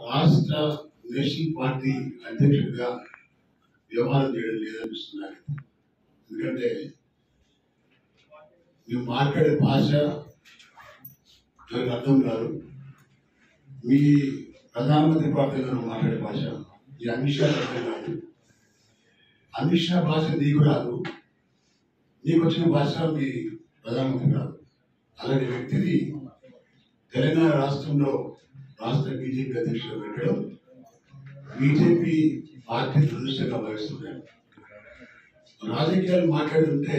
రాష్ట్ర national party అధ్యక్షుడిగా వ్యవహారం చేయడం లేదనిపిస్తుంది నాకు ఎందుకంటే మీరు మాట్లాడే భాష నాకు అర్థం కాదు మీ ప్రధానమంత్రి పార్టీ గారు మాట్లాడే భాష ఈ అమిత్ షా అర్థం కాదు అమిత్ షా భాష నీకు రాదు నీకు వచ్చిన భాష మీ ప్రధానమంత్రి రాదు అలాంటి వ్యక్తిని తెలంగాణ రాష్ట్రంలో రాష్ట్ర బీజేపీ అధ్యక్షుడు పెట్టడం బీజేపీ పార్టీ దురదృష్టంగా భావిస్తున్నాను రాజకీయాలు మాట్లాడుతుంటే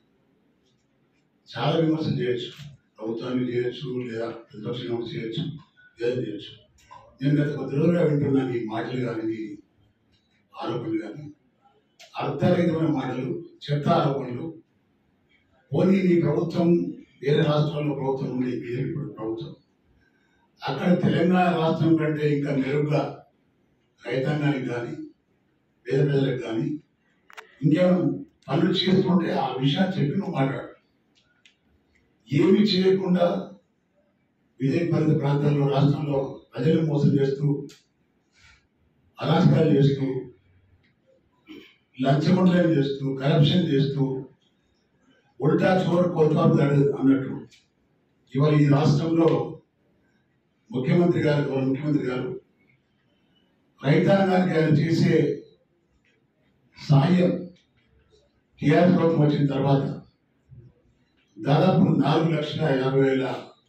చాలా విమర్శలు చేయొచ్చు ప్రభుత్వాన్ని చేయొచ్చు లేదా ప్రతిపక్షంగా చేయొచ్చు ఏదో చేయొచ్చు నేను గత కొద్ది రోజులుగా వింటున్నాను ఈ మాటలు కానీ ఈ ఆరోపణలు కానీ అర్థరహితమైన మాటలు చెత్త ఆరోపణలు పోనీ నీ ప్రభుత్వం వేరే రాష్ట్రాల్లో ప్రభుత్వం ఉంది బీజేపీ ప్రభుత్వం అక్కడ తెలంగాణ రాష్ట్రం కంటే ఇంకా మెరుగ్గా రైతాంగానికి కానీ పేద ప్రజలకు కానీ ఇంకేమైనా పనులు చేస్తుంటే ఆ విషయాలు చెప్పి నువ్వు మాట్లాడు ఏమి చేయకుండా విజయ పరిధి ప్రాంతాల్లో రాష్ట్రంలో ప్రజలు మోసం చేస్తూ అరాచకాలు చేస్తూ లంచగొండలం చేస్తూ కరప్షన్ చేస్తూ ఉల్టా చోరు కోల్పోతాడు అన్నట్టు ఇవాళ ఈ రాష్ట్రంలో ముఖ్యమంత్రి గారు గౌరవ ముఖ్యమంత్రి గారు రైతాంగానికి ఆయన చేసే సాయం టీఆర్ఎస్ ప్రభుత్వం వచ్చిన తర్వాత దాదాపు నాలుగు లక్షల యాభై వేల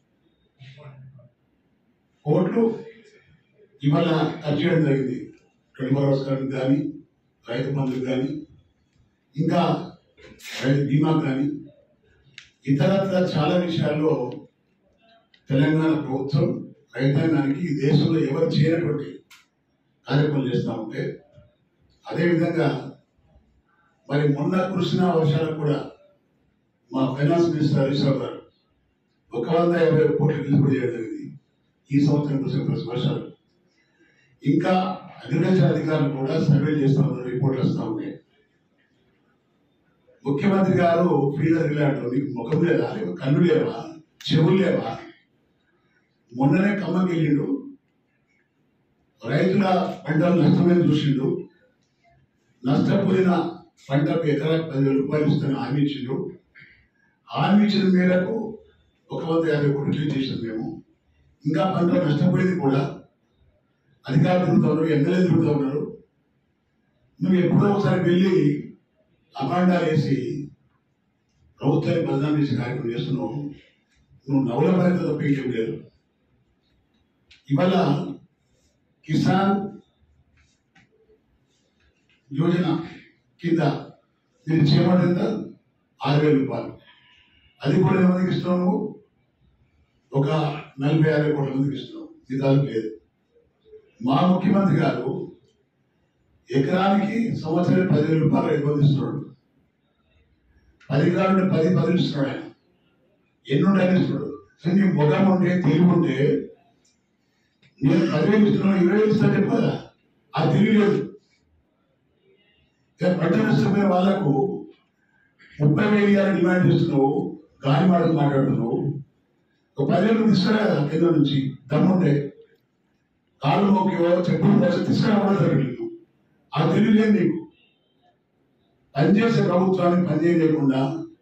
కోట్లు ఇవాళ ఖర్చు చేయడం జరిగింది ట్వంటీ ఫోర్ అవర్స్ కరెంట్ కానీ రైతు బంధుకు కానీ ఇంకా రైతు బీమా కానీ ఇతరత్ర చాలా విషయాల్లో తెలంగాణ ప్రభుత్వం రైతాంగానికి ఈ దేశంలో ఎవరు చేయనటువంటి కార్యక్రమాలు చేస్తూ ఉంటే అదేవిధంగా మరి మొన్న కురిసిన వర్షాలకు కూడా మా ఫైనాన్స్ మినిస్టర్ హరీష్ రావు గారు ఒక వంద యాభై కోట్లు నిలుపుడు చేయడం జరిగింది ఈ సంవత్సరం కురిసిన కురిసిన వర్షాలు ఇంకా అగ్రికల్చర్ అధికారులు కూడా సర్వే చేస్తూ ఉన్నారు రిపోర్ట్లు వస్తూ ఉన్నాయి ముఖ్యమంత్రి గారు ఫ్రీగా వెళ్ళాడు నీకు ముఖం లేదా నీకు కన్ను లేవా చెవులు లేవా మొన్ననే ఖమ్మంకి వెళ్ళిండు రైతుల పంటలు నష్టమైన చూసిండు నష్టపోయిన పంటకు ఎకరాకు పదివేల రూపాయలు ఇస్తాను హామీ ఇచ్చిండు హామీ ఇచ్చిన మేరకు ఒక వంద యాభై కోట్లు క్లీన్ చేసాం మేము ఇంకా పంట నష్టపోయింది కూడా అధికారులు తిరుగుతూ ఉన్నారు ఎమ్మెల్యే తిరుగుతూ ఉన్నారు నువ్వు ఎప్పుడో ఒకసారి వెళ్ళి అభాండాలు వేసి ప్రభుత్వాన్ని బదనాం చేసే కార్యక్రమం చేస్తున్నావు నువ్వు నవల పరంగా తప్పించడం లేదు ఇవాళ కిసాన్ యోజన కింద నేను చేయబడిందా ఆరు వేల రూపాయలు అది కూడా ఎంతమందికి ఇస్తున్నావు నువ్వు ఒక నలభై యాభై కోట్ల మందికి ఇస్తున్నావు మిగతాది లేదు మా ముఖ్యమంత్రి గారు ఎకరానికి సంవత్సరం పదివేల రూపాయలు రైతు ఇస్తున్నాడు పది ఎకరాలు పది పదులు ఇస్తున్నాడు ఆయన ఎన్నుండని ఇస్తున్నాడు సో నీ ముఖం ఉంటే తెలివి ఉంటే నేను పదివేలు ఇస్తున్నాను ఇరవై వేలు ఇస్తాను చెప్పదా ఆ తెలివి లేదు ఇక పంట నష్టపోయిన వాళ్ళకు ముప్పై వేలు ఇవ్వాలని డిమాండ్ చేస్తున్నావు గాలి మాటలు మాట్లాడుతున్నావు ఒక పదివేలు తీసుకురా కదా కింద నుంచి దమ్ముంటే కాళ్ళు మోకివో చెప్పులు కోసం తీసుకురావడం నీకు ఆ తెలివి లేదు నీకు పనిచేసే ప్రభుత్వాన్ని పనిచేయలేకుండా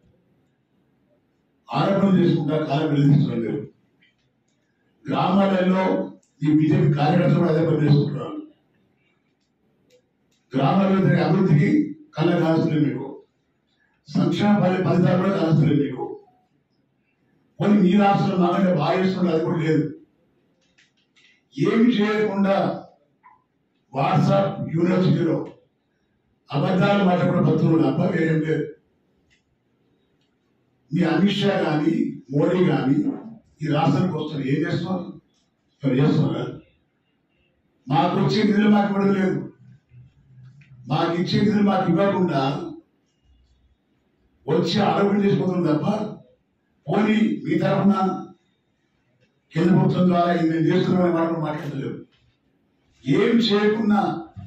ఆరోపణలు చేసుకుంటా కాలం వెలిగిస్తున్నారు మీరు గ్రామాలలో ఈ బీజేపీ కార్యకర్తలు కూడా అదే పని చేసుకుంటున్నారు గ్రామాల్లో జరిగే అభివృద్ధికి కళ్ళ కాల్చలేదు మీకు సంక్షేమ ఫలి ఫలితాలు కూడా కాల్చలేదు మీకు కొన్ని మీ రాష్ట్రంలో నాకంటే బాగా చేస్తున్నారు అది కూడా లేదు ఏమి చేయకుండా వాట్సాప్ యూనివర్సిటీలో అబద్ధాలు మాట్లాడుకున్న భక్తులు తప్ప వేరేం లేదు మీ అమిత్ షా కానీ మోడీ కానీ ఈ రాష్ట్రానికి వస్తారు ఏం చేస్తున్నారు మరి చేస్తున్నారా మాకు వచ్చే నిధులు మాకు ఇవ్వడం లేదు మాకు ఇచ్చే నిధులు మాకు ఇవ్వకుండా వచ్చి ఆరోపణ చేసుకుంటుంది తప్ప పోనీ మీ తరఫున కేంద్ర ప్రభుత్వం ద్వారా ఇది మేము చేస్తున్నామని మాటలు మాట్లాడలేదు ఏం చేయకుండా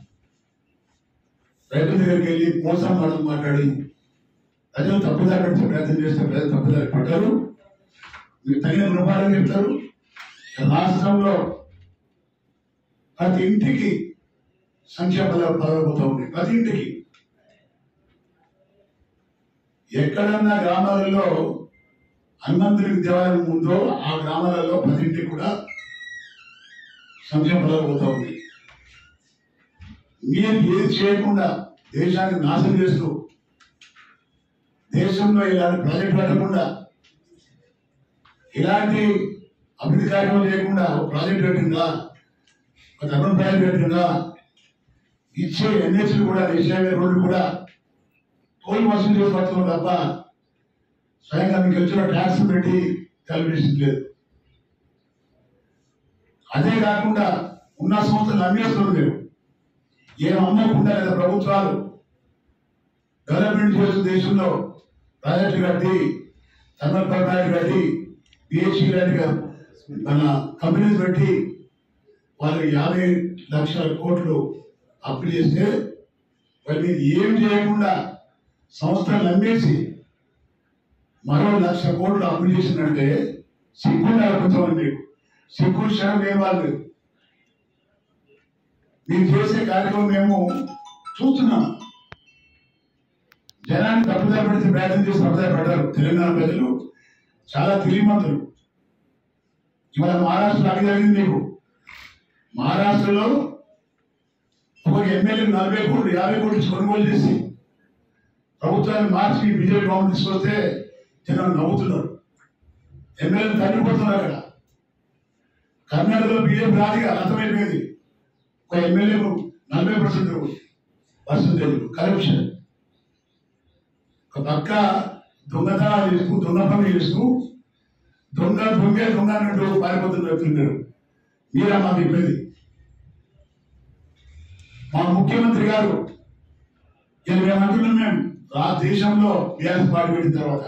రైతుల దగ్గరికి వెళ్ళి మోసం మాటలు మాట్లాడి ప్రజలు తప్పుదారి పెట్టే ప్రయత్నం చేస్తే ప్రజలు తప్పుదారి పడ్డారు మీరు తగిన రుణపాలని చెప్తారు రాష్ట్రంలో ప్రతి ఇంటికి సంక్షేమ పథకాలు పదకపోతూ ఉన్నాయి ప్రతి ఇంటికి ఎక్కడన్నా గ్రామాలలో హనుమంతుడికి దేవాలయం ఉందో ఆ గ్రామాలలో ప్రతి ఇంటికి కూడా సంక్షేమ పథకాలు పోతా ఉంది మీరు ఏది చేయకుండా దేశాన్ని నాశనం చేస్తూ దేశంలో ఇలాంటి ప్రాజెక్ట్ పెట్టకుండా ఇలాంటి అభివృద్ధి కార్యక్రమం లేకుండా ఒక ప్రాజెక్ట్ పెట్టిందా ఒక అర్బన్ ప్రాజెక్ట్ పెట్టిందా ఇచ్చే ఎన్హెచ్లు కూడా నేషనల్ హైవే రోడ్లు కూడా టోల్ వసూలు చేసి పడుతున్నాం తప్ప స్వయంగా మీకు వచ్చిన ట్యాక్స్ పెట్టి కలిపేసింది లేదు అదే కాకుండా ఉన్న సంస్థలు అమ్మేస్తున్నారు మీరు ఏం అమ్మకుండా లేదా ప్రభుత్వాలు డెవలప్మెంట్ చేస్తున్న దేశంలో ప్రాజెక్టు కట్టి థర్మల్ పవర్ ప్లాంట్ కట్టి పిహెచ్సి లాంటి మన కంపెనీస్ పెట్టి వాళ్ళు యాభై లక్షల కోట్లు అప్పు చేస్తే వాళ్ళు మీరు ఏం చేయకుండా సంస్థలు నమ్మేసి మరో లక్ష కోట్లు అప్పు చేసిందంటే సిగ్గుండా కొంచెం మీకు సిగ్గు క్షణం లేని వాళ్ళు మీరు చేసే కార్యక్రమం మేము చూస్తున్నాం జనాన్ని తప్పుదారి పెడితే ప్రయత్నం చేసి తప్పుదారి పెట్టారు తెలంగాణ ప్రజలు చాలా తెలియమంతులు ఇవాళ మహారాష్ట్రలో అడిగి జరిగింది మీకు మహారాష్ట్రలో ఒక ఎమ్మెల్యే నలభై కోట్లు యాభై కోట్లు ఇచ్చి కొనుగోలు చేసి ప్రభుత్వాన్ని మార్చి బీజేపీ గవర్నమెంట్ తీసుకొస్తే జనం నవ్వుతున్నారు ఎమ్మెల్యేలు తగ్గిపోతున్నారు అక్కడ కర్ణాటకలో బీజేపీ రాదుగా అర్థమైపోయింది ఒక ఎమ్మెల్యేకు నలభై పర్సెంట్ పర్సెంటేజ్ కరప్షన్ ఒక పక్క దొంగతనాలు చేస్తూ దొంగ పనులు చేస్తూ దొంగ దొంగే దొంగ అన్నట్టు పారిపోతున్న వ్యక్తులు మీరు మీరా మాకు ఇబ్బంది మా ముఖ్యమంత్రి గారు ఇలా మేము అంటున్నాం మేము ఆ దేశంలో బీఆర్ఎస్ పార్టీ పెట్టిన తర్వాత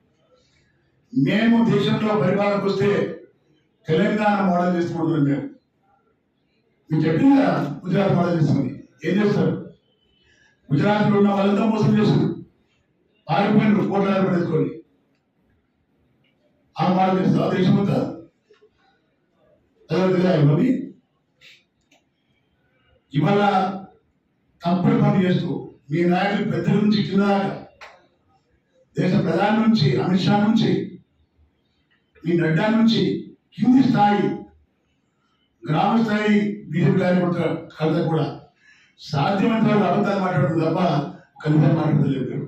మేము దేశంలో పరిపాలనకు వస్తే తెలంగాణ మోడల్ చేసుకుంటున్నాం మేము మీరు చెప్పింది కదా గుజరాత్ మోడల్ చేసుకుని ఏం చేస్తారు గుజరాత్ లో ఉన్న వాళ్ళంతా మోసం చేస్తారు పారిపోయినారు కోట్ల రూపాయలు వేసుకొని ఆ మోడల్ చేస్తారు ఆ దేశం అంతా అదే ఇవన్నీ ఇవాళ తప్పుడు పని చేస్తూ మీ నాయకులు పెద్దల నుంచి కింద దాకా దేశ ప్రధాని నుంచి అమిత్ షా నుంచి మీ నడ్డా నుంచి కింది స్థాయి గ్రామ స్థాయి బీజేపీ కార్యకర్త కూడా సాధ్యమైనంత వరకు అబద్ధాలు మాట్లాడుతుంది తప్ప ఒక నిజం మాట్లాడలేదు మీరు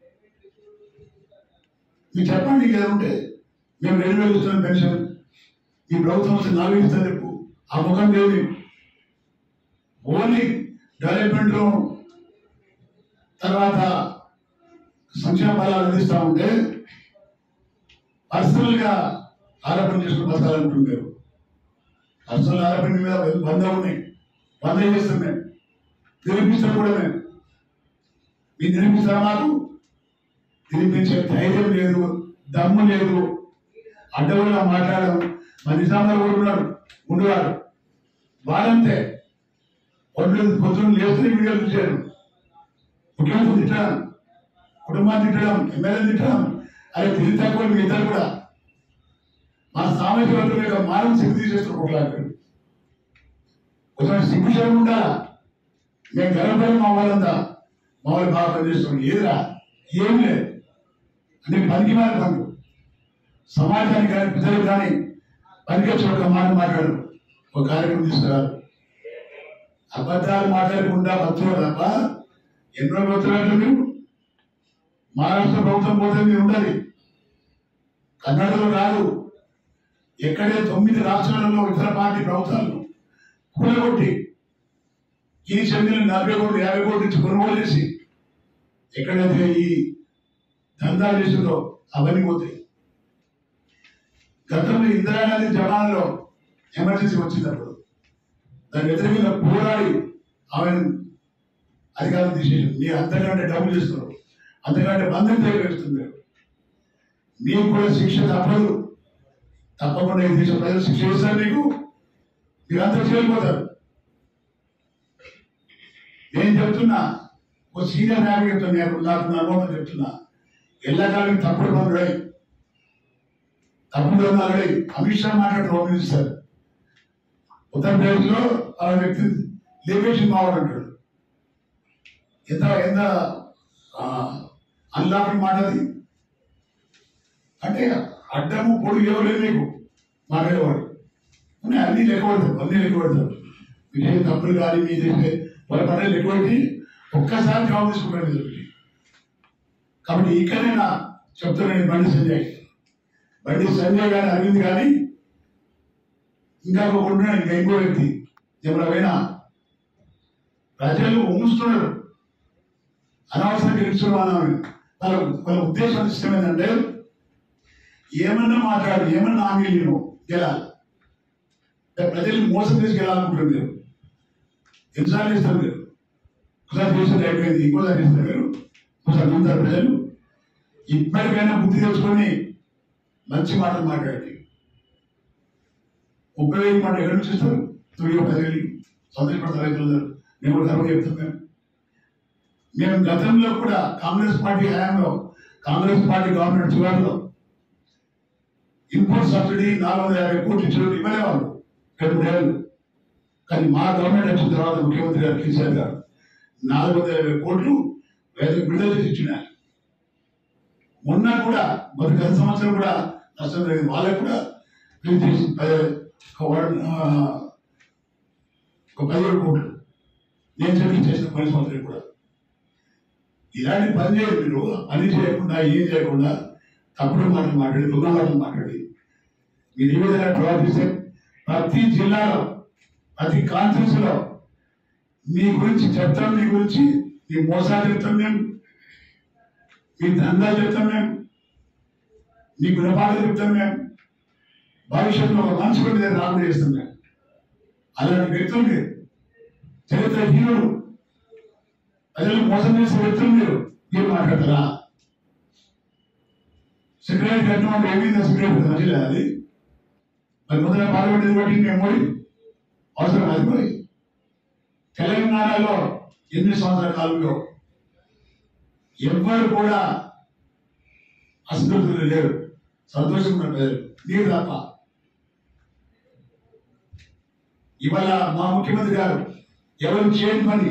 మీరు చెప్పండి ఏదంటే మేము రెండు వేలు ఇస్తున్నాం పెన్షన్ ఈ ప్రభుత్వం వస్తే నాలుగు ఇస్తాను చెప్పు ఆ ముఖం లేదు మీకు. ఓన్లీ డెవలప్మెంట్ తర్వాత సంక్షేమ ఫలాలు అందిస్తా ఉంటే పర్సనల్ గా ఆరోపణ చేసుకుని బతకాలనుకుంటున్నారు పర్సనల్ ఆరోపణ మీద వంద ఉన్నాయి వంద చేస్తాం మేము నిరూపిస్తాం కూడా మేము మీరు నిరూపిస్తారా మాకు నిరూపించే ధైర్యం లేదు దమ్ము లేదు అడ్డవులుగా మాట్లాడడం మా నిజామాబాద్ కూడా ఉన్నాడు ఉండేవాడు వాడంతే ఒళ్ళు పొద్దున్న లేస్తే వీడియోలు చూశారు ముఖ్యమంత్రి తిట్టడం కుటుంబాన్ని తిట్టడం ఎమ్మెల్యే తిట్టడం అదే తెలివి తక్కువ మీ ఇద్దరు కూడా మా సామాజిక వర్గం యొక్క మానవ శక్తి తీసేస్తారు కొట్లాడారు కొంచెం సిగ్గుశరం ఉండాలా మేము గర్వపడి మా వాళ్ళంతా మా వాళ్ళు బాగా పనిచేస్తున్నాం ఏదిరా ఏం లేదు అన్ని పనికి మారి పనులు సమాజానికి కానీ ప్రజలకు కానీ పనికొచ్చి ఒక మాట మాట్లాడరు ఒక కార్యక్రమం తీసుకురారు అబద్ధాలు మాట్లాడకుండా బతులు తప్ప ఎన్నో బతులు మీరు మహారాష్ట్ర ప్రభుత్వం పోతే మీరు ఉండాలి కర్ణాటకలో కాదు ఎక్కడే తొమ్మిది రాష్ట్రాలలో ఇతర పార్టీ ప్రభుత్వాలు కూలగొట్టి ఈ చెందిన నలభై కోట్లు యాభై కోట్లు ఇచ్చి కొనుగోలు చేసి ఎక్కడైతే ఈ దందాలు చేసిందో అవన్నీ పోతాయి గతంలో ఇందిరాగాంధీ జపాన్లో ఎమర్జెన్సీ వచ్చినప్పుడు దాని వ్యతిరేకంగా పోరాడి ఆమె అధికారం తీసేసింది మీరు అంతకంటే డబ్బులు చేస్తున్నారు అంతకంటే బంధం తెలియజేస్తున్నారు మీకు కూడా శిక్ష తప్పదు తప్పకుండా ఈ దేశ ప్రజలు శిక్ష ఇస్తారు మీకు మీరంతా చేయకపోతారు నేను చెప్తున్నా ఒక సీనియర్ నాయకుడు చెప్తున్నా నేను నాకు నా అనుభవం చెప్తున్నా ఎల్లకాలం తప్పుడు పనులు తప్పుడు పనులు అమిత్ షా మాట్లాడుతూ హోమ్ మినిస్టర్ ఉత్తరప్రదేశ్ లో ఆ వ్యక్తి లేపేసి మావాడంటాడు ఎంత ఎంత అన్లాఫుల్ మాట అది అంటే అడ్డము పొడి ఎవరు నీకు మాట్లాడేవాడు ఉన్నాయి అన్ని లెక్క పడతారు అన్ని లెక్క పడతారు మీరు చేసే తప్పులు కానీ మీరు చేసే వాళ్ళ పనులు లెక్క పెట్టి ఒక్కసారి జవాబు తీసుకుంటారు మీరు కాబట్టి ఇక్కడైనా చెప్తున్నాను బండి సంజయ్ బండి సంజయ్ గారి అరవింద్ కానీ ఇంకా ఒక ఉన్నాడు ఇంకా ఇంకో వ్యక్తి ఎవరైనా ప్రజలు ఉంచుతున్నారు అనవసరంగా గెలుచుకోవాలని వాళ్ళ వాళ్ళ ఉద్దేశం ఇష్టం ఏంటంటే ఏమన్నా మాట్లాడు ఏమన్నా హామీలు నేను గెలాలి అంటే ప్రజల్ని మోసం చేసి గెలాలనుకుంటారు మీరు ఎన్నిసార్లు చేస్తారు మీరు ఒకసారి చేసేది అయిపోయింది ఇంకోసారి చేస్తారు మీరు ఒకసారి నమ్ముతారు ప్రజలు ఇప్పటికైనా బుద్ధి తెచ్చుకొని మంచి మాటలు మాట్లాడండి ముప్పై వేలు మాట ఎక్కడి నుంచి ఇస్తారు తొమ్మిది పది వేలు సంతోషపడతారు రైతులందరూ నేను కూడా గర్వంగా చెప్తున్నాను మేము గతంలో కూడా కాంగ్రెస్ పార్టీ హయాంలో కాంగ్రెస్ పార్టీ గవర్నమెంట్ చివరిలో ఇంపోర్ట్ సబ్సిడీ నాలుగు వందల యాభై కోట్లు ఇచ్చిన ఇవ్వలే వాళ్ళు రెండు మూడేళ్ళు కానీ మా గవర్నమెంట్ వచ్చిన తర్వాత ముఖ్యమంత్రి గారు కేసీఆర్ గారు నాలుగు వందల యాభై కోట్లు రైతులకు విడుదల చేసి ఇచ్చినారు మొన్న కూడా మరి గత సంవత్సరం కూడా నష్టం జరిగింది వాళ్ళకు కూడా రిలీజ్ చేసి పది ఒక వన్, ఆ, ఒక పదిహేడు కోట్లు నేను చెప్పి చేసిన పని సంవత్సరం కూడా ఇలాంటి పని చేయరు మీరు పని చేయకుండా ఏం చేయకుండా తప్పుడు మాటలు మాట్లాడి దొంగ మాటలు మాట్లాడి మీరు ఈ విధంగా ప్రవర్తిస్తే ప్రతి జిల్లాలో ప్రతి కాన్ఫరెన్స్ లో మీ గురించి చెప్తాం మీ గురించి మీ మోసాలు చెప్తాం మేము మీ దందాలు చెప్తాం మేము మీ గుణపాఠాలు చెప్తాం మేము భవిష్యత్తులో ఒక మనిషి కూడా నేను రాకుండా చేస్తాం మేము అలాంటి వ్యక్తులు మీరు చరిత్ర హీరోడు ప్రజలు మోసం చేసే వ్యక్తులు మీరు మీరు మాట్లాడతారా సెక్రటరీ కట్టిన ఏమైంది సెక్రటరీ మంచిలే అది మరి మొదట పాల్గొనేది బట్టి మెమోరీ అవసరం అది మరి తెలంగాణలో ఎన్ని సంవత్సరాల కాలంలో ఎవ్వరు కూడా అసంతృప్తులు లేరు సంతోషం ఉన్న ప్రజలు మీరు తప్ప ఇవాళ మా ముఖ్యమంత్రి గారు ఎవరు చేయని పని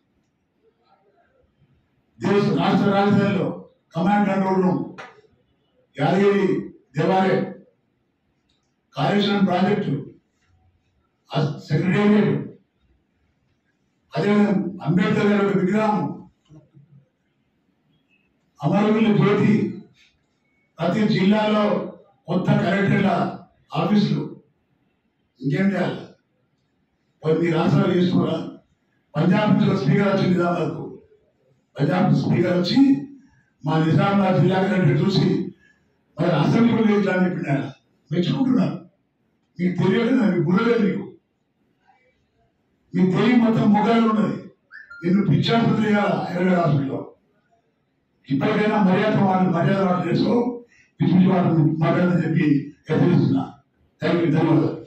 దేశ రాష్ట్ర రాజధానిలో కమాండ్ కంట్రోల్ రూమ్ యాదగిరి దేవాలయం కాళేశ్వరం ప్రాజెక్టు సెక్రటేరియట్ అదేవిధంగా అంబేద్కర్ గారి యొక్క విగ్రహం అమరవీరుల జ్యోతి ప్రతి జిల్లాలో కొత్త కలెక్టర్ల ఆఫీసులు ఇంకేం చేయాలి మరి మీ రాష్ట్రాలు చేసుకోరా పంజాబ్ నుంచి ఒక స్పీకర్ వచ్చింది నిజామాబాద్కు పంజాబ్ స్పీకర్ వచ్చి మా నిజామాబాద్ జిల్లా కలెక్టర్ చూసి మరి అసెంబ్లీలో లేదు అని చెప్పిన ఆయన మెచ్చుకుంటున్నారు మీకు తెలియదు కదా, మీకు బుర్రలేదు మీకు మీ తెలివి మొత్తం మొగాలు ఉన్నది నిన్ను పిచ్చాసుపత్రి చేయాలి హైదరాబాద్ హాస్పిటల్లో ఇప్పటికైనా మర్యాద వాళ్ళు మర్యాద వాళ్ళు చేసుకో పిచ్చి పిచ్చి వాళ్ళు మాట్లాడదని చెప్పి హెచ్చరిస్తున్నా థ్యాంక్ యూ ధన్యవాదాలు